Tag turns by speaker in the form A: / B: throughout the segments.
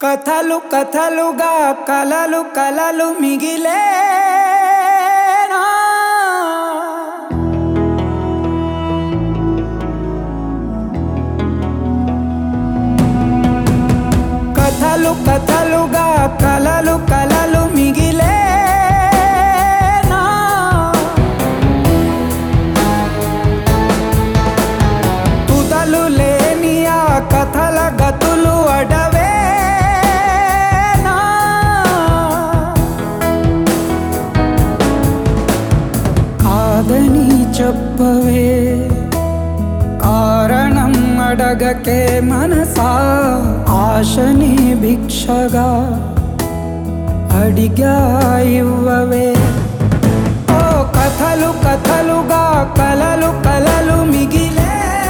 A: కథలు కథలుగా కలలు కలలు మిగిలే కథలు కథలుగా కలలు కలలు మిగిలే తుదలు లేని ఆ కథల గతులు అడవేనా కాదని చెప్పవే కారణం అడగకే మనసా ఆశని భిక్షగా అడిగా ఇవ్వవే ఓ కథలు కథలుగా కలలు కలలు మిగిలే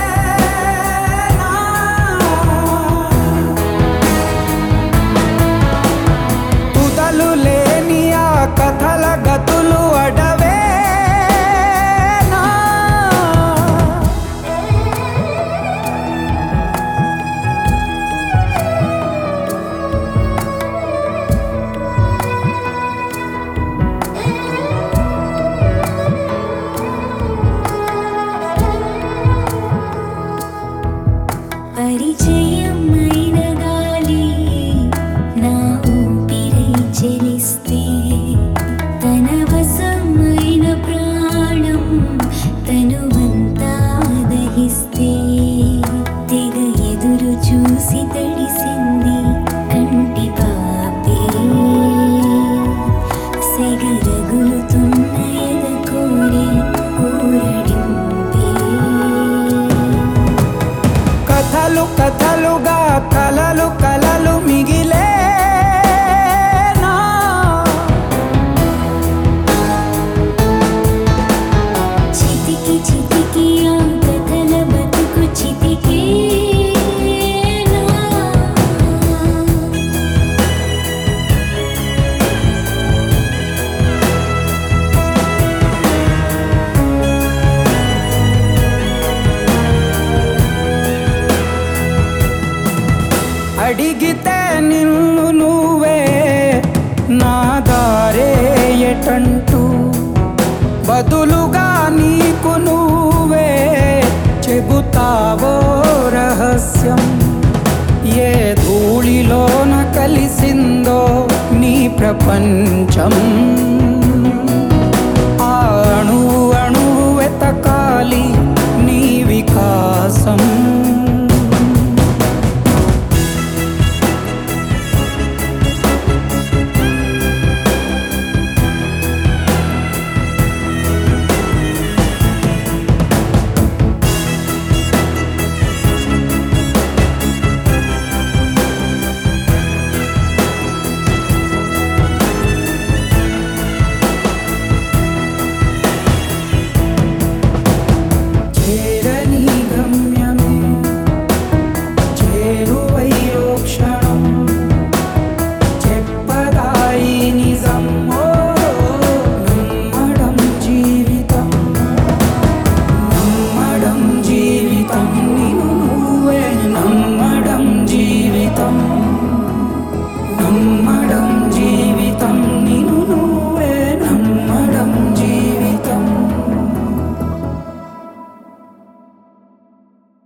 A: తుదలు లేని ఆ కథల గతులు అడవేనా
B: పరిచయమైన గాలి నా ఊపిరై చెలిస్తే తన వశమైన ప్రాణం తనువంతా దహిస్తే తెగ ఎదురు చూసి తడిసింది కంటి పాపే సెగరగులుతున్న ఎద కోరి ఊరడింపే
A: కథలు కథలుగా కలలు కలలు మిగిలే
B: చితికి చితికి ఆ కథల బతుకు చితికేనా
A: అడిగితే నిన్ను నువ్వే నా దారే ఎటంటూ బదులుగా నీకు నువ్వే చెబుతావో రహస్యం ఏ ధూళిలోన కలిసిందో నీ ప్రపంచం